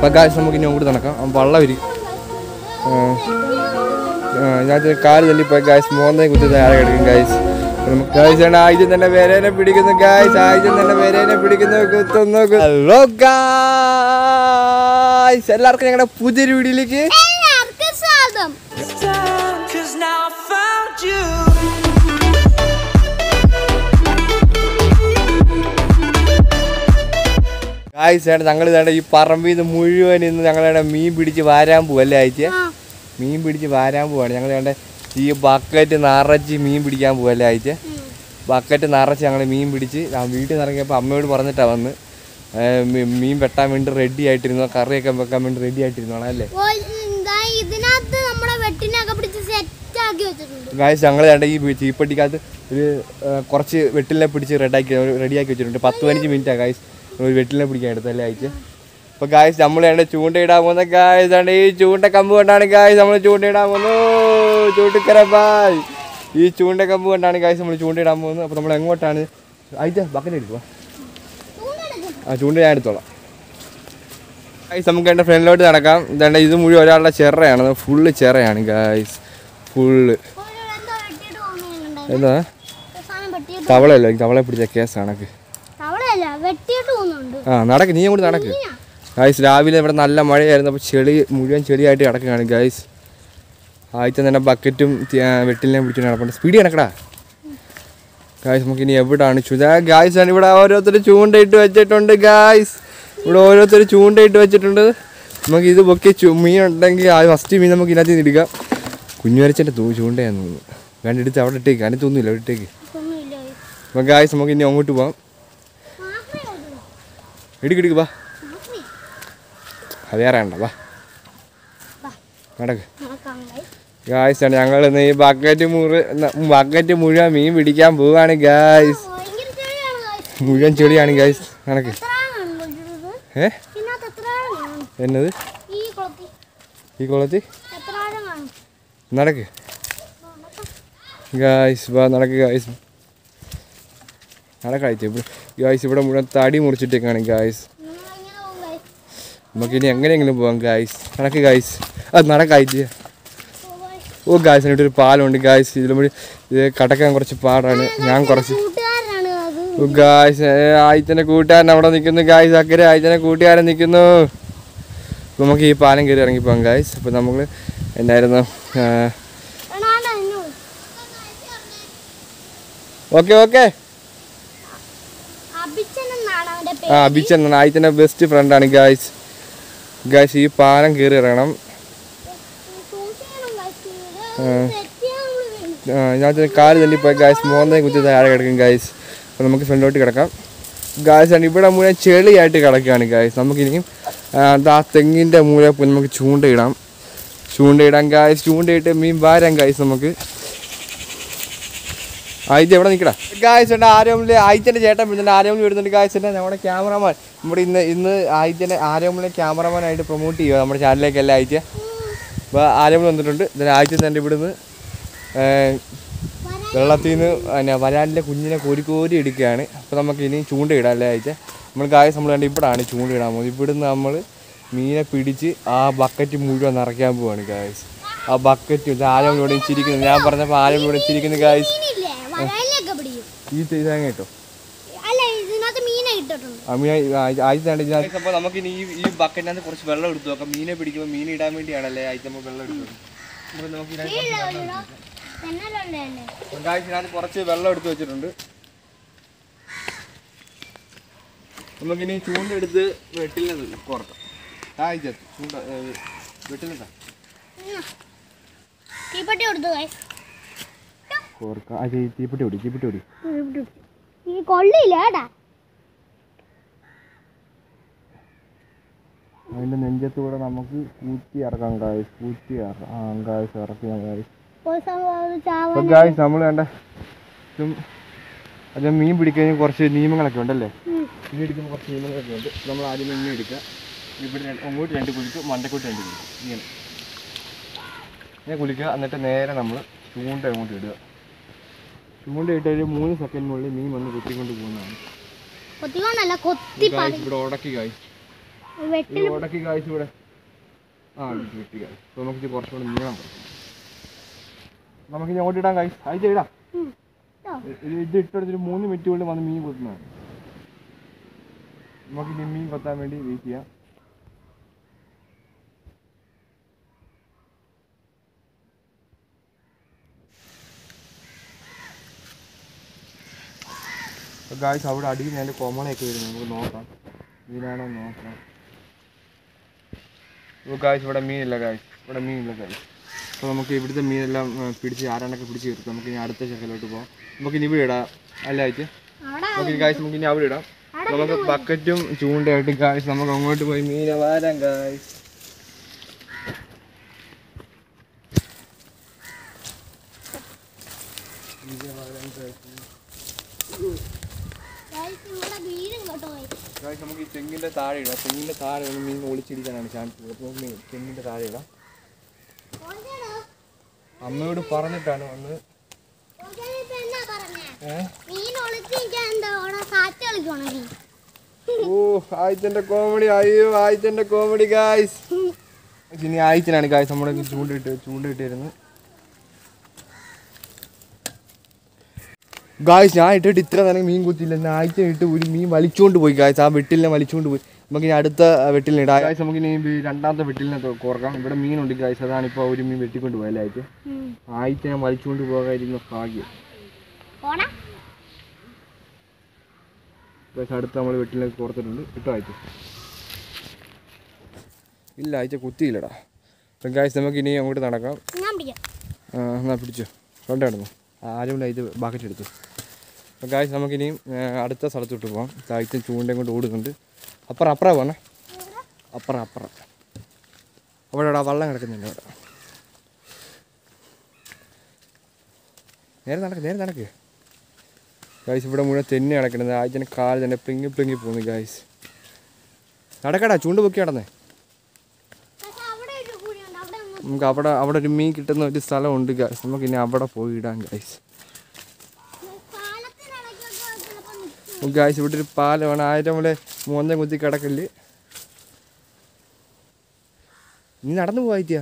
അപ്പം ഗായ്സ് നമുക്ക് ഇനി അങ്ങോട്ട് നടക്കാം ആ വള്ളം ഇരി ഞാൻ കാല് തല്ലിപ്പോയി ഗായ്സ് മോന്നെ കുത്തി താഴെ കിടക്കും ഗായ്സ് നമുക്ക് ഗായ്സ് ആണ് ആയുധം തന്നെ വേരേനെ പിടിക്കുന്നു ഗായ്സ് ആയുധം തന്നെ വേരേനെ പിടിക്കുന്നു കുത്തുന്നു ഹലോ ഗായ്സ് എല്ലാവർക്കും ഞങ്ങളുടെ പുതിയൊരു വീഡിയോയിലേക്ക് എല്ലാവർക്കും സ്വാഗതം Cause now I found you. Guys ആണ് ഞങ്ങൾ ഇതാണ്ട് ഈ പറമ്പിൽ നിന്ന് മുഴുവൻ ഇന്ന് ഞങ്ങളുടെ മീൻ പിടിച്ച് വാരാൻ പോവും അല്ലേ ആഴ്ച ആ മീൻ പിടിച്ച് വാരാൻ പോവാണ് ഞങ്ങൾ വേണ്ട ഈ ബക്കറ്റ് നിറച്ച് മീൻ പിടിക്കാൻ പോവല്ലേ ആഴ്ച ബക്കറ്റ് നിറച്ച് ഞങ്ങൾ മീൻ പിടിച്ച് ആ വീട്ടിൽ നിന്ന് ഇറങ്ങിയപ്പോൾ അമ്മയോട് പറഞ്ഞിട്ടാണ് വന്ന് ഏ, മീ- മീൻ വെട്ടാൻ വേണ്ടി റെഡി ആയിട്ടിരുന്നു കറിയൊക്കെ വെക്കാൻ വേണ്ടി റെഡി ആയിട്ടിരുന്നോളാം അല്ലേ ഓ, ഇതാ ഇതിനകത്ത് നമ്മുടെ വെട്ടിനൊക്കെ പിടിച്ച് സെറ്റ് ആക്കി വെച്ചിട്ടുണ്ട് ഗായ്സ് ഞങ്ങൾ വേണ്ട ഈ ചീപ്പട്ടിക്കകത്ത് ഒരു ഏ, കുറച്ച് വെട്ടിലിനെ പിടിച്ച് റെഡിയാക്കി റെഡിയാക്കി വെച്ചിട്ടുണ്ട് പത്ത് പതിനഞ്ച് മിനിറ്റാണ് ഗായ്സ് ഒരു വെട്ടിലിനെ പിടിക്കാൻ എടുത്തല്ലേ ആഴ്ച അപ്പോൾ ഗായ്സ് നമ്മൾ വേണ്ട ചൂണ്ടയിടാൻ പോകുന്ന ഗായ്സ് ആണ് ഈ ചൂണ്ട കമ്പ് കൊണ്ടാണ് ഗായ്സ് നമ്മൾ ചൂണ്ടയിടാൻ പോകുന്നു ചൂണ്ടിക്കര ബായ് ഈ ചൂണ്ട കമ്പ് കൊണ്ടാണ് ഗായ്സ് നമ്മൾ ചൂണ്ടയിടാൻ പോകുന്നത് അപ്പോൾ നമ്മൾ എങ്ങോട്ടാണ് ആയിച്ച ബക്കറ്റ് എടുക്കുക ആ ചൂണ്ട ഞാൻ എടുത്തോളാം ഗായ്സ് നമുക്ക് എൻ്റെ ഫ്രണ്ടിലോട്ട് നടക്കാം ഇതാണ്ട് ഇത് മുഴുവൻ ഒരാളുടെ ചെറയാണ് ഫുള്ള് ചെറയാണ് ഗായ്സ് ഫുള്ള് എന്തോ വെട്ടിയിട്ട് പോകുന്നുണ്ടായിരുന്നു എന്താ സാധനം വെട്ടിയിട്ട് തവളയല്ലോ ഈ തവളയെ പിടിച്ച കേസ് കണക്ക് തവളയല്ല വെട്ടിയിട്ട് പോകുന്നുണ്ട് ആ നടക്ക് നീ അങ്ങോട്ട് നടക്ക് ഗായ്സ് രാവിലെ ഇവിടെ നല്ല മഴയായിരുന്നു അപ്പോൾ ചെളി മുഴുവൻ ചെളിയായിട്ട് കിടക്കുകയാണ് ഗായ്സ് ആദ്യത്തെ തന്നെ ബക്കറ്റും വെട്ടിലിനെ പിടിച്ചിട്ട് നടപ്പുണ്ട് സ്പീഡ് കണക്കടാ ഗായ്സ് നമുക്ക് ഇനി എവിടാണ് ചുതാ ഗായ്സ് ആണ് ഇവിടെ ഓരോരുത്തർ ചൂണ്ടയിട്ട് വെച്ചിട്ടുണ്ട് ഗായ്സ് ഇവിടെ ഓരോരുത്തർ ചൂണ്ടയിട്ട് വെച്ചിട്ടുണ്ട് നമുക്ക് ഇത് പൊക്കി ചു മീൻ ഉണ്ടെങ്കിൽ ആ ഫസ്റ്റ് മീൻ നമുക്ക് ഇതിനകത്ത് നിന്ന് എടുക്കാം കുഞ്ഞു വരച്ചൻ്റെ തൂ ചൂണ്ടയാന്ന് തോന്നുന്നു വേണ്ട എടുത്ത് അവിടെ ഇട്ടേക്ക് അതിന് തോന്നുന്നില്ല അവിടെ ഇട്ടേക്ക് ഒന്നുമില്ല അപ്പോൾ ഗായ്സ് നമുക്ക് ഇനി അങ്ങോട്ട് പോവാം ഇടുക്ക് ഇടുക്ക് വാ അത് വേറെ ഉണ്ടോ വാ നടക്ക് ഗായ്സ് ആണ് ഞങ്ങൾ ഇന്ന് ഈ ബക്കറ്റ് മുറി ബക്കറ്റ് മുഴുവൻ മീൻ പിടിക്കാൻ പോവാണ് ഗായ്സ് ഭയങ്കര ചെളിയാണ് guys. മുഴുവൻ ചെളിയാണ് ഗായ്സ് നടക്ക് എത്ര ആളാണ് കൊണ്ടുവരുന്നത്? ഏ ഇതിനകത്ത് എത്ര ആഴം കാണും എന്നത് ഈ കുളത്തിൽ ഈ കുളത്തിൽ എത്ര ആഴം കാണും നടക്ക് ഗായ്സ് വാ നടക്ക് ഗായ്സ് നടക്കാഴ്ച ഇവിടെ ഗായ്സ് ഇവിടെ മുഴുവൻ തടി മുറിച്ചിട്ടേക്കാണ് ഗായ്സ് നിങ്ങൾ എങ്ങനെ പോകും guys? നമുക്ക് ഇനി എങ്ങനെയെങ്കിലും പോവാം ഗായ്സ് നടക്ക് ഗായ്സ് അത് നടക്കാഴ്ച ഓ, guys. ഓ ഗായ്സ് എന്നിട്ട് ഒരു പാലമുണ്ട് ഗായ്സ് ഇതിലും കൂടി ഇത് കടക്കാൻ കുറച്ച് പാടാണ് ഞാൻ കുറച്ച് കൂട്ടുകാരനാണ് അത് ഓ ഗായ്സ് ആയിത്തന്നെ കൂട്ടുകാരൻ അവിടെ നിൽക്കുന്നു ഗായ്സ് അക്കരെ ആയിത്തന്നെ കൂട്ടുകാരൻ നിൽക്കുന്നു അപ്പോൾ നമുക്ക് ഈ പാലം കയറി ഇറങ്ങി പോകാം ഗായ്സ് അപ്പോൾ നമ്മൾ എന്നായിരുന്നു എടാ, ആണ്ടാ, എന്നോട്. ഓക്കെ ഓക്കെ അഭിച്ചൻ എന്നാണ് അവന്റെ ആ പേര് അഭിച്ചൻ എന്നാണ് ആയിത്തന്നെ ബെസ്റ്റ് ഫ്രണ്ടാണ് ഗായ്സ് ഗായ്സ് ഈ പാലം കയറി ഇറങ്ങണം സൂക്ഷിക്കണം guys. ഇത് ആ. തെറ്റിയാ നമ്മള് വീഴും. ഞാൻ കാല് തല്ലിപ്പോയി ഗായ്സ് മോന്നെ കുത്തി താഴെ കിടക്കും ഗായ്സ് അപ്പോൾ നമുക്ക് ഫ്രണ്ടോട്ട് കിടക്കാം ഗായ്സ് ആണ് ഇവിടെ മുഴുവൻ ചെളിയായിട്ട് കിടക്കുകയാണ് ഗായ്സ് നമുക്കിനിയും ആ, ദാ തെങ്ങിൻ്റെ മൂല പോയി നമുക്ക് ചൂണ്ടയിടാം ചൂണ്ടയിടാം ഗായ്സ് ചൂണ്ടയിട്ട് മീൻ വാരാം ഗായ്സ് നമുക്ക് ആയിച്ച എവിടെ നിൽക്കടാ ഗായ്സ് ഉണ്ട് ആരോമില് ആയിച്ചൻ്റെ ചേട്ടൻ വിടുന്നുണ്ട് ആരോമിൽ വിടുന്നുണ്ട് ഗായ്സ് ഉണ്ട് നമ്മുടെ ക്യാമറമാൻ നമ്മുടെ ഇന്ന് ഇന്ന് ആയിച്ചനെ ആരോമിലെ ക്യാമറമാനായിട്ട് പ്രൊമോട്ട് ചെയ്യുക നമ്മുടെ ചാനലിലേക്കല്ല ആയിച്ച അപ്പോൾ ആരോമിൽ വന്നിട്ടുണ്ട് ഇതിന് ആയിച്ച തന്നെ ഇവിടുന്ന് ഏർ, വെള്ളത്തിൽ നിന്ന് പിന്നെ വരാലിൻ്റെ കുഞ്ഞിനെ കോരി കോരി എടുക്കുകയാണ് അപ്പോൾ നമുക്ക് ഇനി ചൂണ്ടയിടാം അല്ലേ ആഴ്ച നമ്മൾ ഗായസ് നമ്മൾ കണ്ട് ഇവിടാണ് ചൂണ്ടയിടാൻ പോകുന്നത് ഇവിടുന്ന് നമ്മൾ മീനെ പിടിച്ച് ആ ബക്കറ്റ് മുഴുവൻ നിറയ്ക്കാൻ പോവാണ് ഗായസ് ആ ബക്കറ്റ് ആരും ഇവിടെ ചിരിക്കുന്നു ഞാൻ പറഞ്ഞപ്പോൾ ആരും ഇവിടെ ചിരിക്കുന്നു ഗായസ് മീനില്ലേ വരാലിലൊക്കെ പിടിക്കും ഈ തേങ്ങ കേട്ടോ അല്ല ഇതിനകത്ത് മീനെ ഇട്ടിട്ടുണ്ട് ആഴ്ച അപ്പോൾ നമുക്ക് ഇനി ഈ ഈ ബക്കറ്റിനകത്ത് കുറച്ച് വെള്ളം എടുത്തു നോക്കാം മീനെ പിടിക്കുമ്പോൾ മീൻ ഇടാൻ വേണ്ടിയാണല്ലേ ആഴ്ച നമ്മൾ വെള്ളം എടുത്തത് അപ്പോൾ നമുക്ക് ഇതിനകത്ത് കുറച്ച് വെള്ളം എടുക്കാം. തെന്നലല്ലേ അപ്പോൾ guys, ഇതിനകത്ത് കുറച്ച് വെള്ളം എടുത്ത് വെച്ചിട്ടുണ്ട് നമുക്കിനി ചൂണ്ടെടുത്ത് വെട്ടിലിനെ കോർക്കാം ആഴ്ച ചൂണ്ട വെട്ടിലെന്താ തീപ്പെട്ടി കൊടുത്തു guys. കോർക്കാം അത് തീപ്പെട്ടി ഓടി തീപ്പെട്ടി ഓടി ഈ കൊള്ളിയില്ല കേട്ടാ അതിൻ്റെ നെഞ്ചത്തൂടെ നമുക്ക് കൂറ്റി ഇറക്കാം ഗായ്സ് കൂറ്റി ഇറക്കാം ആ ഗായ്സ് ഇറക്കാം ഗായ്സ് ഒരു സംഭവം ഒരു ചാവ അപ്പോൾ ഗായ്സ് നമ്മൾ വേണ്ട ഇതും അത് മീൻ പിടിക്കാൻ കുറച്ച് നിയമങ്ങളൊക്കെ ഉണ്ടല്ലേ മീൻ എടുക്കുമ്പോൾ കുറച്ച് നിയമങ്ങളൊക്കെ ഉണ്ട് നമ്മൾ ആദ്യം മീൻ എടുക്കുക ഇവിടെ രണ്ട് അങ്ങോട്ട് രണ്ട് കുഴിക്ക് മണ്ടക്കോട്ട് രണ്ട് കുഴിക്ക് ഇങ്ങനെ ഇങ്ങനെ കുളിക്കുക എന്നിട്ട് നേരെ നമ്മൾ ചൂണ്ട അങ്ങോട്ട് ഇടുക ചൂണ്ട ഇട്ട് ഒരു മൂന്ന് സെക്കൻഡിനുള്ളിൽ മീൻ വന്ന് കുത്തിക്കൊണ്ട് പോകുന്നതാണ് കൊത്തിക്കൊണ്ടല്ല കൊത്തി ഗായ്സ് ഇവിടെ ഉടക്കി ഗായ്സ് വെട്ടി ഈ ഉടക്കി കാഴ്ച ഇവിടെ ആ കിട്ടി കിട്ടി കാഴ്ച അപ്പോൾ നമുക്ക് ഇത് കുറച്ചുകൂടെ നീളം കുറയ്ക്കണം. നമുക്ക് ഇനി അങ്ങോട്ട് ഇടാം കാഴ്ച അയച്ച ഇടാം ഉം. ഇട്ടോ? ഇത് ഇത് ഇട്ടെടുത്തൊരു മൂന്ന് മിനിറ്റ് കൊണ്ട് വന്ന് മീൻ കൊത്തുന്നതാണ് നമുക്ക് ഇനി മീൻ കൊത്താൻ വേണ്ടി വെയിറ്റ് ചെയ്യാം ഗായ്സ് അവിടെ അടിയിൽ ഞാൻ കൊമളയൊക്കെ വരുന്നു നമുക്ക് നോക്കാം മീനാണോ നോക്കാം ഇപ്പോൾ ഗായ്സ് ഇവിടെ മീനില്ല ഗായ്സ് ഇവിടെ മീനില്ല ഗായ്സ് അപ്പോൾ നമുക്ക് ഇവിടുത്തെ മീനെല്ലാം ആ, പിടിച്ച് ആരാണ്ടൊക്കെ പിടിച്ച് കിട്ടും നമുക്ക് ഇനി അടുത്ത ശക്കലോട്ട് പോകാം നമുക്ക് ഇനി ഇവിടെ ഇടാം അല്ല ആയിട്ട് അവിടെ നമുക്ക് ഇനി ഗായ്സ് നമുക്ക് ഇനി അവിടെ ഇടാം നമുക്ക് ബക്കറ്റും ചൂണ്ടയായിട്ട് ഗായ്സ് നമുക്ക് അങ്ങോട്ട് പോയി മീനെ വാരാം ഗായ്സ് guys, ഇവിടെ വീഴും കേട്ടോ guys. ഗായ്സ് നമുക്ക് ഈ തെങ്ങിൻ്റെ താഴെ ഇടാം തെങ്ങിൻ്റെ താഴെ ഒന്ന് മീൻ ഒളിച്ചിരിക്കാനാണ് ചാൻസ് അപ്പോൾ നമുക്ക് തെങ്ങിൻ്റെ താഴെ ഇടാം ഓൾജാണോ? അമ്മയോട് പറഞ്ഞിട്ടാണ് വന്നത് ഓൾജാൻ ഇപ്പൊ എന്നാ പറഞ്ഞേ? ഏഹ് മീൻ ഒളിച്ചിരിക്കാൻ എന്താ അവിടെ കാറ്റ് കളിക്കുവാണോ നീ? ഓ ആയിച്ചന്റെ കോമഡി അയ്യോ ആയിച്ചന്റെ കോമഡി ഗായ്സ് ഇനി ആയിച്ചനാണ് ഗായ്സ് നമ്മുടെ ചൂണ്ടിട്ട് ചൂണ്ടിട്ടിരുന്നത് ഗായ്സ് ഞാൻ ഇട്ടിട്ട് ഇത്ര നേരം മീൻ കുത്തിയില്ല ഞാൻ ആഴ്ച ഇട്ട് ഒരു മീൻ വലിച്ചുകൊണ്ട് പോയി ഗായ്സ് ആ വെട്ടിലിനെ വലിച്ചുകൊണ്ട് പോയി നമുക്ക് ഇനി അടുത്ത വെട്ടിലിന് ഇടാം ഗായ്സ് നമുക്ക് ഇനി ഈ രണ്ടാമത്തെ വെട്ടിലിനെ തൊ- കോർക്കാം ഇവിടെ മീനുണ്ട് ഗായ്സ് അതാണ് ഇപ്പോൾ ഒരു മീൻ വെട്ടിക്കൊണ്ട് പോയല്ലേ ആഴ്ച ഉം. ആഴ്ച ഞാൻ വലിച്ചുകൊണ്ട് പോകാതിരുന്ന ഭാഗ്യം പോടാ. ഗായ്സ് അടുത്ത് നമ്മൾ വെട്ടിലേക്ക് കോർത്തിട്ടുണ്ട് ഇട്ടോ ആഴ്ച ഇല്ല ആഴ്ച കുത്തിയില്ലടാ അപ്പം ഗായ്സ് നമുക്ക് ഇനി അങ്ങോട്ട് നടക്കാം ഞാൻ പിടിക്കാം. ആ, എന്നാ പിടിച്ചോ കൊണ്ട് കിടന്നു ആരും ഇത് ബാക്കറ്റ് എടുത്തു അപ്പം ഗായ്സ് നമുക്കിനിയും ആ, അടുത്ത സ്ഥലത്തോട്ട് പോകാം താഴ്ച ചൂണ്ടയും കൊണ്ട് ഓടുന്നുണ്ട് അപ്പുറം അപ്പുറം പോകണേ അപ്പുറം അപ്പുറം അവിടെ അവിടെ വള്ളം കിടക്കുന്നുണ്ട് അവിടെ നേരെ നടക്ക് നേരെ നടക്ക് ഗായ്സ് ഇവിടെ മുഴുവൻ തെന്നി കിടക്കുന്നത് ആഴ്ചൻ്റെ കാല് തന്നെ പ്ലിങ്ങി പ്ലിങ്ങി പോകുന്നു ഗായ്സ് നടക്കടാ ചൂണ്ട പൊക്കി നടന്നേ പക്ഷെ അവിടെ ഒരു കുഴിയുണ്ട്. അവിടെ ഒന്ന് നമുക്ക് അവിടെ അവിടെ ഒരു മീൻ കിട്ടുന്ന ഒരു സ്ഥലമുണ്ട് ഗായ്സ് നമുക്ക് ഇനി അവിടെ പോയി ഇടാം ഗായ്സ് പാലത്തിനിടയ്ക്കൊക്കെ ചിലപ്പോ നിൽക്കും. ഗായ്സ് ഇവിടെ ഒരു പാലമാണ് ആയിരം നമ്മളെ മോന്തം കുത്തി കിടക്കല് നീ നടന്നു പോയിട്ടാ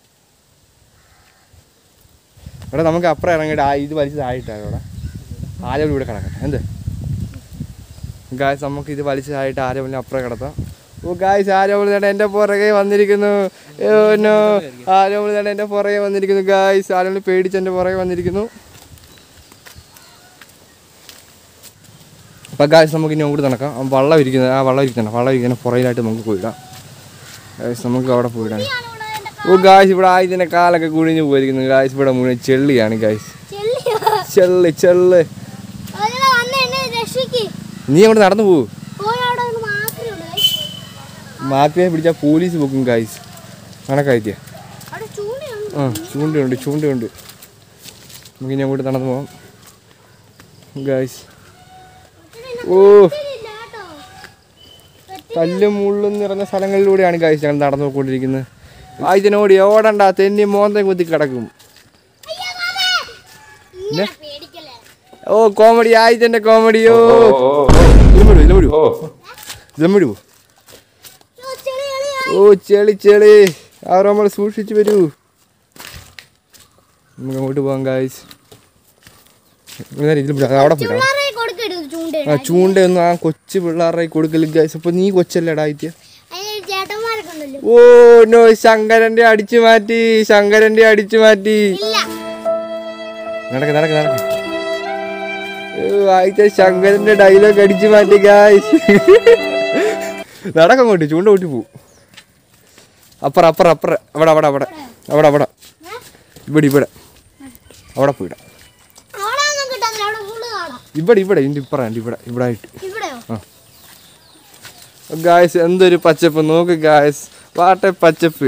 ഇവിടെ നമുക്ക് അപ്പുറം ഇറങ്ങിയിട്ട് ആ ഇത് വലിച്ചതായിട്ടാണ് ഇവിടെ ആരും ഇവിടെ കിടക്കാം എന്ത് ഗായ്സ് നമുക്ക് ഇത് വലിച്ചതായിട്ട് ആരോപണി അപ്പുറം കിടത്താം ഓ ഗായ്സ് ആരോപണി തന്നെ എൻ്റെ പുറകെ വന്നിരിക്കുന്നു ഓ നോ ആരോപണി തന്നെ എൻ്റെ പുറകെ വന്നിരിക്കുന്നു ഗായ്സ് ആരോപണി പേടിച്ച് എൻ്റെ പുറകെ വന്നിരിക്കുന്നു അപ്പം ഗായ്സ് നമുക്ക് ഇനി അങ്ങോട്ട് നടക്കാം ആ വള്ളം ഇരിക്കുന്നത് ആ വള്ളം ഇരിക്കണം വള്ളം ഇരിക്കുന്ന പുറയിലായിട്ട് നമുക്ക് പോയിടാം ഗായ്സ് നമുക്ക് അവിടെ പോയിടാം ഇതാണ് ഇവിടെ എൻ്റെ ഓ ഗായ്സ് ഇവിടെ ആയതിൻ്റെ കാലൊക്കെ കുഴിഞ്ഞു പോയിരിക്കുന്നു ഗായ്സ് ഇവിടെ മുഴുവൻ ചെള്ളിയാണ് ഗായ്സ് ചെല്ലിയോ? ചെള്ള് ചെള്ള് അതിനെ വന്ന് എന്നെ രക്ഷിക്ക്. നീ അങ്ങോട്ട് നടന്നു പോകും പോയി അവിടെ ഒന്ന് മാത്രമേ ഉള്ളൂ guys. മാപ്പിയെ പിടിച്ചാൽ പോലീസ് പൊക്കും ഗായ്സ് കണക്കായിട്ടിയ അവിടെ ചൂണ്ടയുണ്ട്. ആ ചൂണ്ടയുണ്ട് ചൂണ്ടയുണ്ട് നമുക്ക് ഇനി അങ്ങോട്ട് നടന്നു പോകാം ഗായ്സ് ഓ ഇല്ല കേട്ടോ. കല്ലും മുള്ളും നിറഞ്ഞ സ്ഥലങ്ങളിലൂടെയാണ് ഗായ്സ് ഞങ്ങൾ നടന്നു പോയിക്കൊണ്ടിരിക്കുന്നത് ആയതിനോട് ഓടണ്ട തെന്നി മോന്തം കുത്തി കിടക്കും അയ്യോ, മാമേ. ഇങ്ങനെ പേടിക്കല്ലേ. ഓ കോമഡി ആയിട്ടെന്റെ കോമഡി ഓ ഇലമിടൂ ഇലമിടൂ ഇലമിടൂ ചോ, ചെളി, ചെളി. ഓ ചെളി ചെളി അവർ നമ്മൾ സൂക്ഷിച്ചു വരൂ നമുക്ക് അങ്ങോട്ട് പോകാം ഗായ്സ് ഇതിൽ പിടി- അവിടെ പോയിട്ടാ പിള്ളേരെ കൊടുക്കരുത് ചൂണ്ട ആ ചൂണ്ടയൊന്നും ആ കൊച്ചു പിള്ളേരുടെ കൊടുക്കല് ഗായ്സ് അപ്പൊ നീ കൊച്ചല്ലേടാ ആയിത്യ അതിന് ചേട്ടന്മാരൊക്കെ ഉണ്ടല്ലോ ഓ നോ ശങ്കരന്റെ അടിച്ചു മാറ്റി ശങ്കരന്റെ അടിച്ചു മാറ്റി ഇല്ല നടക്ക് നടക്ക് നടക്ക് ഓ, ആയിച്ച ശങ്കരന്റെ ഡയലോഗ് അടിച്ചു മാറ്റി ഗായ്സ് നടക്കങ്ങോട്ട് ചൂണ്ട കൂട്ടി പോവും അപ്പുറം അപ്പുറം അപ്പുറം അവിടെ അവിടെ അവിടെ അവിടെ അവിടെ ഇവിടെ ഇവിടെ അവിടെ പോയിടാം അവിടെ ഒന്നും കിട്ടാന്നില്ല അവിടെ ഫുള്ള് കാണാം ഇവിടെ ഇവിടെ ഇതിൻ്റെ ഇപ്പുറം ഇവിടെ ഇവിടെ ആയിട്ട് ഇവിടെയോ ഗായ്സ് എന്തൊരു പച്ചപ്പ് നോക്ക് ഗായ്സ് വാട്ടെ പച്ചപ്പ്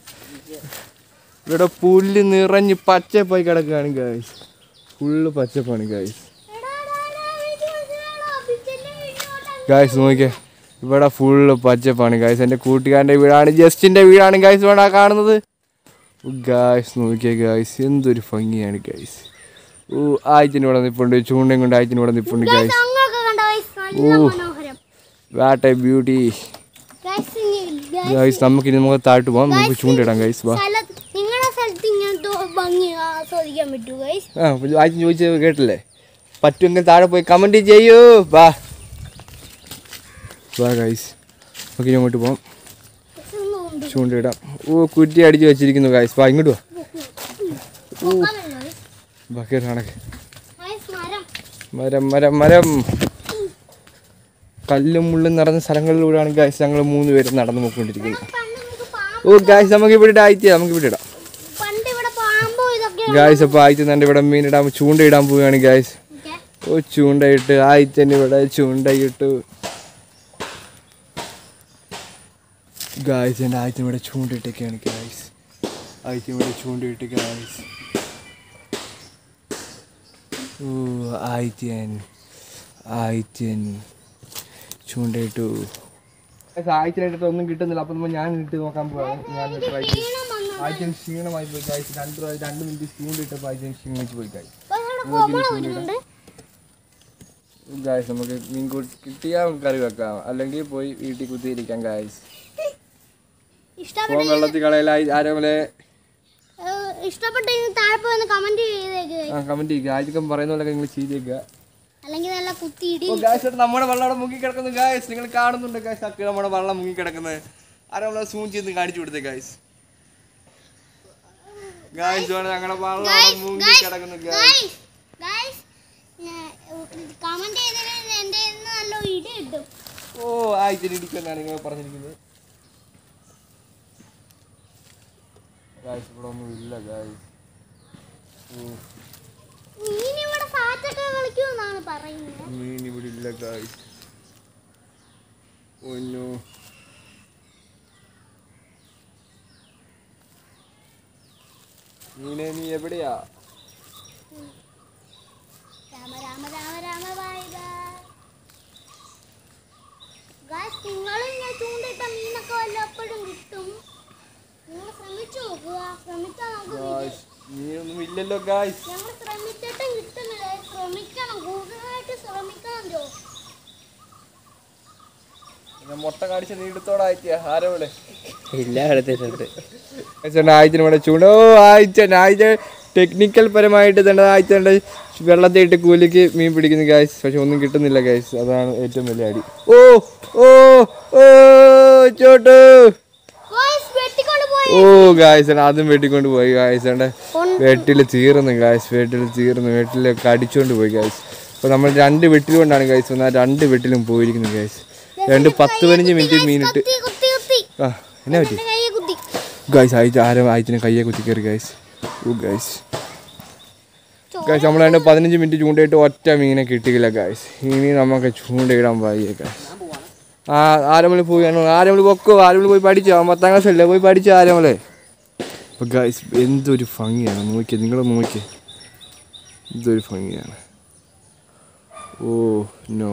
ഇവിടെ പുല്ല് നിറഞ്ഞ് പച്ചപ്പായി കിടക്കുകയാണ് ഗായ്സ് ഫുള്ള് പച്ചപ്പാണ് ഗായ്സ് എടാ, എടാ, എടാ, എനിക്ക് മനസ്സിലായടാ. പിച്ചന്റെ വീട്ടിലോട്ട് ഗായ്സ് നോക്കിയേ ഇവിടെ ഫുള്ള് പച്ചപ്പാണ് ഗായ്സ് എൻ്റെ കൂട്ടുകാരൻ്റെ വീടാണ് ജസ്റ്റിൻ്റെ വീടാണ് ഗായ്സ് ഇവിടെ ആ കാണുന്നത് ഗായ്സ് നോക്കിയേ ഗായ്സ് എന്തൊരു ഭംഗിയാണ് ഗായ്സ് ഓ ആയിരത്തിന് ഇവിടെ നിൽപ്പുണ്ട് ചൂണ്ടയും കൊണ്ട് ആയിരത്തിന് ഇവിടെ നിൽപ്പുണ്ട് ഗായ്സ് അങ്ങൊക്കെ കണ്ടോ guys? നല്ല ഓ. മനോഹരം വാട്ട് എ ബ്യൂട്ടി Guys, ഇനി guys, ഗൈസ് നമുക്ക് ഇനി നമുക്ക് താഴ്ത്തു പോവാം നമുക്ക് ചൂണ്ടിടാം ഗൈസ് വാ സ്ഥലത്ത് നിങ്ങളുടെ സ്ഥലത്ത് ഇങ്ങനത്തെ ഭംഗി ആസ്വദിക്കാൻ പറ്റൂ ഗൈസ് ആ ആദ്യം ചോദിച്ചത് കേട്ടില്ലേ പറ്റുമെങ്കിൽ താഴെ പോയി കമൻറ്റ് ചെയ്യൂ വാ വാ ഗൈസ് നമുക്ക് ഇനി അങ്ങോട്ട് പോവാം ചൂണ്ടിടാം ഓ കുറ്റി അടിച്ച് വെച്ചിരിക്കുന്നു ഗൈസ് വാ ഇങ്ങോട്ട് വാ വാ കയറി നടക്ക് മരം മരം മരം മരം കല്ലും മുള്ളും നിറഞ്ഞ സ്ഥലങ്ങളിലൂടെയാണ് ഗൈസ് ഞങ്ങൾ മൂന്ന് പേരും നടന്നു പോയിക്കൊണ്ടിരിക്കുന്നത് പണ്ട് നമുക്ക് പാമ്പ് ഓ ഗൈസ് നമുക്ക് ഇവിടെ ആയിട്ട് നമുക്ക് ഇവിടെ ഇടാം പണ്ട് ഇവിടെ പാമ്പോ ഇതൊക്കെ ഗൈസ് അപ്പോൾ ആയിട്ട് തന്നെ ഇവിടെ മീനിടാൻ ചൂണ്ടയിടാൻ പോവുകയാണ് ഗൈസ് ഓക്കെ ഓ ചൂണ്ടയിട്ട് ആയിത്തന്നെ ഇവിടെ ചൂണ്ടയിട്ടു ഗായ്സ് എൻ്റെ ആയിത്തിന് ഇവിടെ ചൂണ്ടയിട്ടൊക്കെയാണ് ഗായ്സ് ആയിത്തിന് ഇവിടെ ചൂണ്ടയിട്ട് ഗായ്സ് ഓ ആയിത്യൻ ആയിത്യൻ ചൂണ്ടയിട്ടു ആയിരത്തിനായിട്ട് ഒന്നും കിട്ടുന്നില്ല അപ്പം നമ്മൾ ഞാൻ ഇട്ട് നോക്കാൻ പോവാണ് ഞാൻ ട്രൈ ചെയ്തു ക്ഷീണം വന്നു ആയിരത്തിന് ക്ഷീണമായി പോയി ഗായ്സ് രണ്ട് പ്രാവശ്യം രണ്ട് മിനിറ്റ് ചൂണ്ടിട്ടപ്പോൾ ആയിരത്തിന് ക്ഷീണിച്ച് പോയി ഗായ്സ് അപ്പൊ ഇവിടെ കോവളം വരുന്നുണ്ട് ഗായ്സ് നമുക്ക് മീൻ കൂട്ടി കിട്ടിയാൽ കറി വെക്കാം അല്ലെങ്കിൽ പോയി വീട്ടിൽ കുത്തിയിരിക്കാം ഗായ്സ് ഇഷ്ടപ്പെട്ട ഫോൺ വെള്ളത്തിൽ കളയലായി ആരോലെ ഇഷ്ടപ്പെട്ടെങ്കിൽ താഴെ പോയി കമന്റ് ചെയ്തേക്ക് ആ കമന്റ് ചെയ്യുക ആദ്യം പറയുന്ന പോലെ നിങ്ങൾ ചെയ്തേക്കുക അല്ലെങ്കിൽ നല്ല കുത്തിയിടി ഓ ഗായ്സ് നമ്മുടെ വെള്ളം അവിടെ മുങ്ങി കിടക്കുന്നു ഗായ്സ് നിങ്ങൾ കാണുന്നുണ്ട് ഗായ്സ് അക്കി നമ്മുടെ വെള്ളം മുങ്ങി കിടക്കുന്നത് ആരോളെ സൂം ചെയ്ത് കാണിച്ചു കൊടുത്തേ ഗായ്സ് ഗായ്സ് ഞങ്ങളുടെ വെള്ളം അവിടെ മുങ്ങി കിടക്കുന്നു ഗായ്സ് കമന്റ് ചെയ്തതിന് എന്റെ നല്ല ഇടി കിട്ടും ഓ ആയിരത്തിന് ഇടിക്കുമെന്നാണ് നിങ്ങൾ പറഞ്ഞിരിക്കുന്നത് ഗായ്സ് ഇവിടെ ഒന്നും ഇല്ല ഗായ്സ് ഓ മീൻ ഇവിടെ സാറ്റൊക്കെ കളിക്കുമെന്നാണ് പറയുന്നത് മീൻ ഇവിടെ ഇല്ല ഗായ്സ് ഒന്നു മീനെ നീ എവിടെയാ രാമ രാമ രാമ രാമ ബൈ ഗായ്സ് നിങ്ങളും ഞാൻ ചൂണ്ടിട്ട മീനൊക്കെ വല്ലപ്പോഴും കിട്ടും നിങ്ങൾ ശ്രമിച്ചു നോക്കുക ശ്രമിച്ചാൽ നമുക്ക് വിജയി- ഗായ്സ് മീനൊന്നും ഇല്ലല്ലോ ഗായ്സ് ഞങ്ങൾ ശ്രമിച്ചിട്ടും കിട്ടുന്നില്ല ശ്രമിക്കണം കൂടുതലായിട്ട് ശ്രമിക്കണം ജോ ഞാൻ മുട്ട കാണിച്ച നീടത്തോടായിട്ടിയ ആരോളെ ഇല്ല എടുത്തിട്ടുണ്ട് ആയിരത്തിന് ഇവിടെ ചൂണ്ട ഓ ആയിച്ച ആയിച്ച ടെക്നിക്കൽ പരമായിട്ട് തന്നെ ആയിച്ചേണ്ട വെള്ളത്തിൽ ഇട്ട് കൂലിക്ക് മീൻ പിടിക്കുന്നു ഗായ്സ് പക്ഷെ ഒന്നും കിട്ടുന്നില്ല ഗായ്സ് അതാണ് ഏറ്റവും വലിയ അടി ഓ ഓ ഓ ചോട്ടു ഗായ്സ് വെട്ടിക്കൊണ്ട് പോയി ഓ ഗായ്സ് ആദ്യം വെട്ടിക്കൊണ്ട് പോയി ഗായ്സ് ഏണ്ട വെട്ടിൽ തീർന്നു ഗായ്സ് വെട്ടിൽ തീർന്നു വെട്ടിൽ കടിച്ചോണ്ട് പോയി ഗായ്സ് അപ്പോൾ നമ്മൾ രണ്ട് വെട്ടിൽ കൊണ്ടാണ് ഗായ്സ് വന്നത് ആ രണ്ട് വെട്ടിലും പോയിരിക്കുന്നു ഗായ്സ് രണ്ട് പത്ത് പതിനഞ്ച് മിനിറ്റ് മീനിട്ട് കുത്തി കുത്തി കുത്തി ആ എന്നാ പറ്റി എന്റെ കയ്യെ കുത്തി ഗായ്സ് ആയിട്ട് ആരും ആയിരത്തിന് കയ്യെ കുത്തി കയറി ഗായ്സ് ഓ ഗായ്സ് ഗായ്സ് നമ്മൾ രണ്ട് പതിനഞ്ച് മിനിറ്റ് ചൂണ്ടയിട്ട് ഒറ്റ മീനെ കിട്ടിയില്ല ഗായ്സ് ഇനി നമുക്ക് ചൂണ്ടയിടാൻ വയ്യ ഗായ്സ് ആ ആരമല പോവുകയാണ് ആരമല പൊക്കോ ആരമല പോയി പഠിച്ചോ അവൻ പത്താം ക്ലാസ് അല്ലേ പോയി പഠിച്ചോ ആരമലെ അപ്പോൾ ഗായ്സ് എന്തൊരു ഭംഗിയാണ് നോക്കിയേ നിങ്ങൾ നോക്കിയേ എന്തൊരു ഭംഗിയാണ് ഓ നോ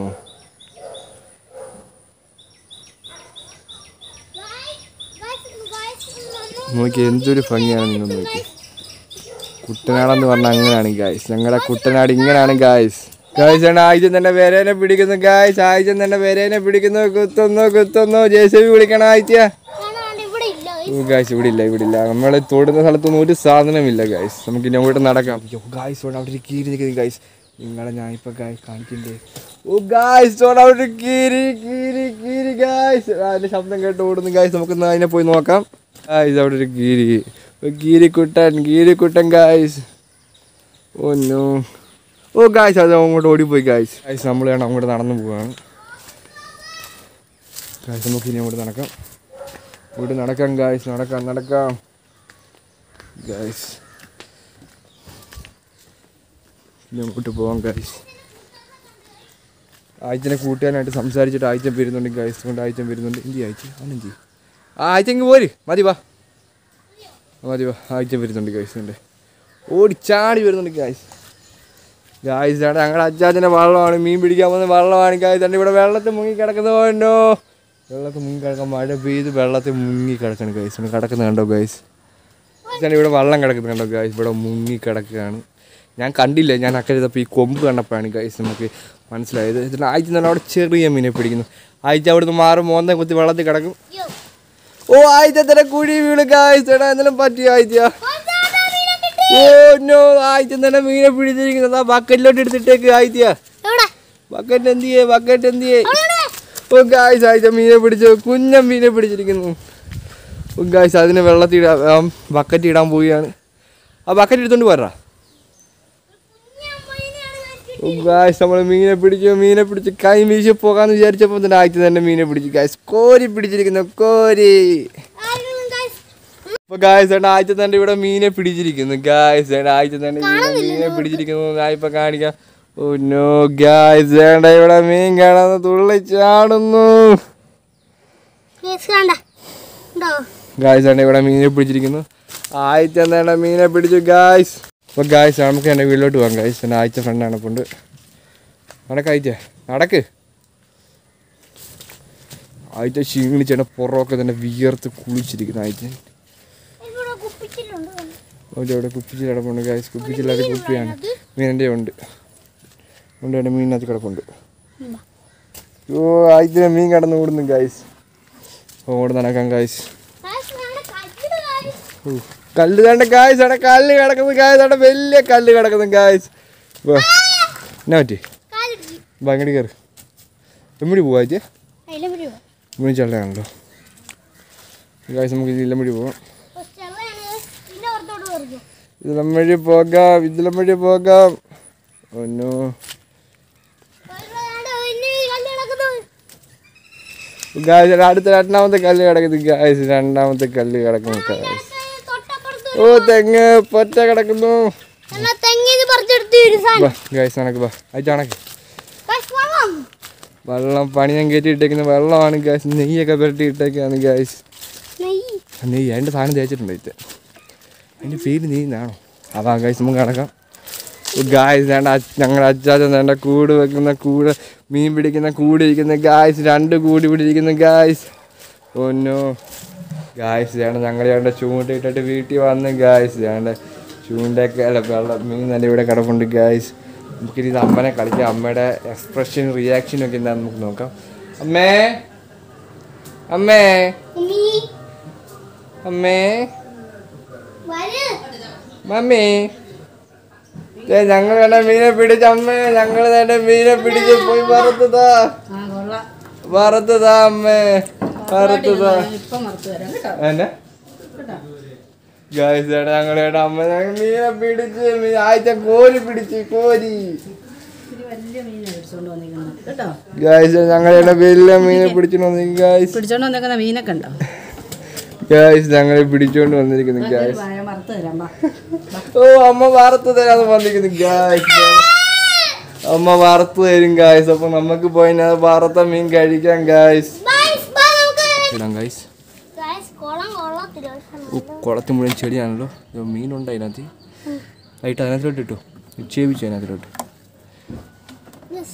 നോക്കി എന്തൊരു ഭംഗിയാണ് നിങ്ങൾ നോക്കി കുട്ടനാടെന്ന് പറഞ്ഞാൽ അങ്ങനെയാണ് ഗായ്സ് ഞങ്ങളുടെ കുട്ടനാട് ഇങ്ങനെയാണ് ഗായ്സ് ഗായ്സ് ആണ് ആയിരം തന്നെ പേരേനെ പിടിക്കുന്നു ഗായ്സ് ആയിരം തന്നെ പേരേനെ പിടിക്കുന്നു കുത്തുന്നു കുത്തുന്നു ജെ സി ബി വിളിക്കണം ആയിച്ച ഇവിടെ ഇല്ല guys. ഗായ്സ് ഇവിടെ ഇല്ല ഇവിടെ ഇല്ല നമ്മൾ തൊടുന്ന സ്ഥലത്തൊന്നും ഒരു സാധനമില്ല ഗായ്സ് നമുക്ക് ഇനി അങ്ങോട്ട് നടക്കാം ഗായ്സ് അവിടെ അവിടെ ഒരു കീരി നിൽക്കുന്നു ഗായ്സ് നിങ്ങളെ ഞാൻ ഇപ്പൊ ഗായ്സ് കാണിക്കണ്ടേ ഓ ഗായ്സ് അവിടെ അവിടെ ഒരു കീരി കീരി കീരി ഗായ്സ് അതിന്റെ ശബ്ദം കേട്ട് ഓടുന്നു ഗായ്സ് നമുക്ക് ഒന്ന് അതിനെ പോയി നോക്കാം ഗായ്സ് അവിടെ ഒരു കീരി ഒരു കീരിക്കുട്ടൻ കീരിക്കുട്ടൻ guys oh no oh guys അത് അങ്ങോട്ട് ഓടിപ്പോയി ഗായ്സ് ഗായ്സ് നമ്മൾ വേണം അങ്ങോട്ട് നടന്നു പോവാണ് ഗായ്സ് നമുക്ക് ഇനി അങ്ങോട്ട് നടക്കാം ഇവിടെ നടക്കാം ഗായ്സ് നടക്കാം നടക്കാം ഗായ്സ് ഇനി അങ്ങോട്ട് പോവാം ഗായ്സ് ആഴ്ചനെ കൂട്ടുകാരനായിട്ട് സംസാരിച്ചിട്ട് ആഴ്ച വരുന്നുണ്ട് ഗായ്സ് കൊണ്ട് ആഴ്ച വരുന്നുണ്ട് എന്തി ആഴ്ച അവനെന്തി ആ ആഴ്ച ഇങ്ങ് പോര് മതി വാ ആ, മതി വാ ആഴ്ച വരുന്നുണ്ട് ഗായ്സ് ഉണ്ട് ഓടി ചാടി വരുന്നുണ്ട് ഗായ്സ് ഗായ്സ് ആണ് ഞങ്ങളുടെ അച്ചാച്ചൻ്റെ വള്ളമാണ് മീൻ പിടിക്കാൻ പോകുന്ന വള്ളമാണ് ഗായ്സ് ആണ് ഇവിടെ വെള്ളത്തിൽ മുങ്ങി കിടക്കുന്നതുകൊണ്ടോ വെള്ളത്തിൽ മുങ്ങി കിടക്കാൻ മഴ പെയ്ത് വെള്ളത്തിൽ മുങ്ങി കിടക്കണം ഗൈസ് ആണ് കിടക്കുന്നത് കണ്ടോ ഗൈസ് ആണ് ഇവിടെ വെള്ളം കിടക്കുന്നത് കണ്ടോ ഗൈസ് ഇവിടെ മുങ്ങി കിടക്കുകയാണ് ഞാൻ കണ്ടില്ല ഞാൻ അക്കരെ ഇതപ്പോൾ ഈ കൊമ്പ് കണ്ടപ്പോഴാണ് ഗൈസ് നമുക്ക് മനസ്സിലായത് എന്നിട്ട് ആഴ്ച തന്നെ അവിടെ ചെറിയ മീനെ പിടിക്കുന്നു ആഴ്ച അവിടുന്ന് മാറും മോന്തെ കുത്തി വെള്ളത്തിൽ കിടക്കും യോ. ഓ ആഴ്ച തന്നെ കുഴി വീണ് ആഴ്ച എന്തെങ്കിലും പറ്റിയോ ആഴ്ച ഓ, ചേട്ടാ, മീനെ കിട്ടി. ഓ നോ ആഴ്ച തന്നെ മീനെ പിടിച്ചിരിക്കുന്നത് ആ ബക്കറ്റിലോട്ട് എടുത്തിട്ടേക്ക് ആഴ്ച എവിടെ? ബക്കറ്റ് എന്ത് ചെയ്യേ ബക്കറ്റ് എന്ത് ചെയ്യേ അവിടെ. ഓ ഗായ്സ് ആഴ്ച മീനെ പിടിച്ചു കുഞ്ഞൻ മീനെ പിടിച്ചിരിക്കുന്നു ഓ ഗായ്സ് അതിന് വെള്ളത്തിൽ ഇടാൻ ബക്കറ്റ് ഇടാൻ പോവുകയാണ് ആ ബക്കറ്റ് എടുത്തോണ്ട് പോരാ ഞാൻ മീനെയാണ് ഞാൻ ഓ ഗായ്സ് നമ്മൾ മീനെ പിടിച്ചു മീനെ പിടിച്ച് കൈ വീശി പോകാന്ന് വിചാരിച്ചപ്പോൾ തന്നെ ആഴ്ച തന്നെ മീനെ പിടിച്ചു ഗായ്സ് കോരി പിടിച്ചിരിക്കുന്നു കോരി ആരെങ്കിലും guys, ഇപ്പൊ ഗായ്സ് ഏട്ടാ ആഴ്ച തന്നെ ഇവിടെ മീനെ പിടിച്ചിരിക്കുന്നു ഗായ്സ് ഏട്ടാ ആഴ്ച തന്നെ ഇവിടെ മീനെ പിടിച്ചിരിക്കുന്നു ഞാൻ ഇപ്പൊ കാണിക്കാം ഓ നോ ഗായ്സ് ഏട്ടാ ഇവിടെ മീൻ കാണാന്ന് തുള്ളി ചാടുന്നു guys കണ്ട. ഉണ്ടോ? ഗായ്സ് ഏട്ടാ ഇവിടെ മീനെ പിടിച്ചിരിക്കുന്നു ആഴ്ച തന്നെ മീനെ പിടിച്ചു ഗായ്സ് അപ്പൊ ഗായ്സ് നമുക്ക് എൻ്റെ വീട്ടിലോട്ട് പോകാം ഗായ്സ് എൻ്റെ ആഴ്ച ഫ്രണ്ടാണ് കൊണ്ട് നടക്ക ആഴ്ച നടക്ക് ആഴ്ച ക്ഷീണിച്ചേട്ട പുറമൊക്കെ തന്നെ വിയർത്ത് കുളിച്ചിരിക്കുന്നു ആഴ്ച ഇവിടെ കുപ്പിച്ചിലുണ്ട്. ഒരു ഇവിടെ കുപ്പിച്ചിൽ കിടപ്പുണ്ട് ഗായ്സ് കുപ്പിച്ചില്ലാത്ത കുപ്പിയാണ് മീനിൻ്റെ ഉണ്ട് ഉണ്ട് എൻ്റെ മീനിനകത്ത് കിടപ്പുണ്ട് ഓ ആദ്യം മീൻ കടന്ന് ഓടുന്നു ഗായ്സ് ഓട് നടക്കാം ഗായ്സ് Guys, ഞങ്ങളുടെ കല്ലിട് guys. കല്ല് തണ്ട ഗായ്സ് അവിടെ കല്ല് കിടക്കുന്നു ഗായ്സ് അവിടെ വലിയ കല്ല് കിടക്കുന്നു ഗായ്സ് എന്നാ പറ്റി കാലിടിച്ച്. ഭയങ്കര കയറി എമ്മടി പോവാ ആദ്യം അതിലെ പിടി പോ. ഇമ്മടി ചള്ളയാണല്ലോ ഗായ്സ് നമുക്ക് ഇതിലും വഴി പോവാം ഓ, ചെള്ളയാണ് guys. ഇതിന്റെ പുറത്തോട്ട് പറിക്കും. ഇതിലും വഴി പോകാം ഇതിലും വഴി പോകാം ഒന്നു Guys, ദാണ്ട വലിയ കല്ല് കിടക്കുന്നു. ഗായ്സ് അടുത്ത രണ്ടാമത്തെ കല്ല് കിടക്കുന്നു ഗായ്സ് രണ്ടാമത്തെ കല്ല് കിടക്കുന്നു ഗായ്സ് Guys, തൊട്ടപ്പുറത്ത് ഓ തെങ്ങ് പൊറ്റ കിടക്കുന്നു എന്നാ തെങ്ങിന്ന് പറിച്ചെടുത്ത് ഒരു സാധനം. ഗായ്സ് നടക്ക് ബാ അത് കണക്ക് Guys, വെള്ളം. വെള്ളം പണിയാൻ കയറ്റി ഇട്ടേക്കുന്ന വെള്ളമാണ് ഗായ്സ് നെയ്യൊക്കെ പുരട്ടി ഇട്ടേക്കാണ് ഗായ്സ് നെയ്യ്. നെയ്യ് അതിൻ്റെ സാധനം തേച്ചിട്ടുണ്ട് ഇത് അതിൻ്റെ പേര് നെയ്യുന്നാണോ അതാ ഗായ്സ് നമുക്ക് കിടക്കാം ഗായ്സ് വേണ്ട ഞങ്ങളുടെ അച്ചാച്ചൻ വേണ്ട കൂട് വെക്കുന്ന കൂട് മീൻ പിടിക്കുന്ന കൂട് ഇരിക്കുന്ന ഗായ്സ് രണ്ട് കൂടി പിടിച്ചിരിക്കുന്ന ഗായ്സ് ഒന്നോ ഗായ്സ് വേണ്ട ഞങ്ങൾ വേണ്ട ചൂണ്ടയിട്ടിട്ട് വീട്ടിൽ വന്ന് ഗായ്സ് വേണ്ട ചൂണ്ടയൊക്കെ അല്ല വെള്ളം മീൻ നല്ല ഇവിടെ കിടപ്പുണ്ട് ഗായ്സ് നമുക്കിത് ഇത് അമ്മനെ കളിക്കാം അമ്മയുടെ എക്സ്പ്രഷൻ റിയാക്ഷനും ഒക്കെ എന്താണെന്ന് നമുക്ക് നോക്കാം അമ്മേ അമ്മേ ഉമ്മി, അമ്മേ വരൂ. മമ്മി ദേ ഞങ്ങൾ വേണ്ട മീനെ പിടിച്ച അമ്മേ ഞങ്ങൾ വേണ്ട മീനെ പിടിച്ച് പോയി വറുത്തതാ വറുത്തതാ അമ്മേ വറുത്തതാ എന്നാ ഗായ്സ് ഏട്ടാ ഞങ്ങൾ ഏട്ടാ അമ്മ ഞങ്ങൾ മീനെ പിടിച്ച് മീ- ആഴ്ച കോരി പിടിച്ച് കോരി കേട്ടോ ഗായ്സ് ഞങ്ങളുടെ വലിയ മീനെ പിടിച്ചോണ്ട് വന്നിരിക്കും ഗായ്സ് പിടിച്ചോണ്ട് വന്നേക്കുന്ന മീനൊക്കെ ഉണ്ടോ ഗായ്സ് ഞങ്ങളെ പിടിച്ചോണ്ട് വന്നിരിക്കുന്നു ഗായ്സ് വായ വറുത്ത് തരാം വാ. ഓ അമ്മ വറുത്ത് തരാന്ന് പറഞ്ഞിരിക്കുന്നു ഗായ്സ് അമ്മ വറുത്ത് തരും ഗായ്സ് അപ്പൊ നമുക്ക് പോയി അത് വറുത്ത മീൻ കഴിക്കാം ഗായ്സ് Guys, വാ നമുക്ക്. ഇടാം ഗായ്സ് Guys, കുളം കൊള്ളത്തില്ല. പക്ഷെ ഓ കുളത്ത് മുഴുവൻ ചെടിയാണല്ലോ ഇത് മീനുണ്ട് അതിനകത്ത് ആയിട്ട് അതിനകത്തിലോട്ട് ഇട്ടു നിക്ഷേപിച്ചു അതിനകത്തിലോട്ട് Yes.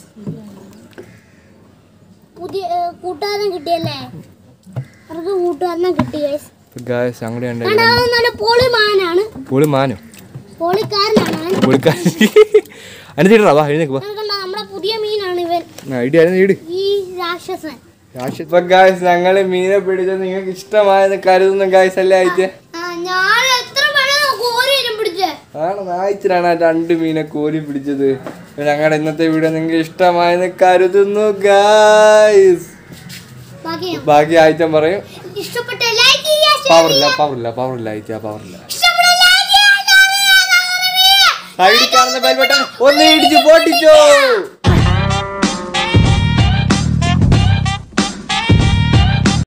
പുതിയ ഏ, കൂട്ടുകാരൻ കിട്ടിയല്ലേ അവർക്ക് കൂട്ടുകാരനെ കിട്ടി ഗൈസ് ഗായ്സ് ഞങ്ങളുടെ ഉണ്ട് നല്ല പോളിമാനാണ് പൊളി മാനോ പോളിക്കാരനാണ് അവൻ. പൊളിക്കാരി അതിനകത്ത് ഇടറാ വാ എഴുന്നേക്ക് വാ അത് കണ്ടോ നമ്മുടെ പുതിയ മീനാണ് ഇവൻ ഇടി അതിന് ഇട് ഈ രാക്ഷസൻ ഇപ്പൊ ഗായ്സ് ഞങ്ങള് മീനെ പിടിച്ചത് നിങ്ങൾക്ക് ഇഷ്ടമായെന്ന് കരുതുന്ന ഗായ്സ് അല്ലേ അയച്ചേ ആ ഞാൻ എത്ര പഴം കോരി വരും പിടിച്ചേ ആണ് ആഴ്ചയിലാണ് ആ രണ്ട് മീനെ കോരി പിടിച്ചത് അപ്പൊ ഞങ്ങളുടെ ഇന്നത്തെ വീഡിയോ നിങ്ങൾക്ക് ഇഷ്ടമായെന്ന് കരുതുന്നു ഗായ്സ് ബാക്കി ഞാൻ- ബാക്കി ആഴ്ച പറയും ഇഷ്ടപ്പെട്ട ലൈക്ക് ചെയ്യുക share പവറില്ല ചെയ്യുക. പവറില്ല പവറില്ല ആഴ്ച പവറില്ല ഇഷ്ടപ്പെട്ട like ചെയ്യുക, share ചെയ്യുക, comment ചെയ്യുക. ഐഡി കാണുന്ന ബെൽ ബട്ടൺ ഒന്ന് ഇടിച്ച് പൊട്ടിച്ചോ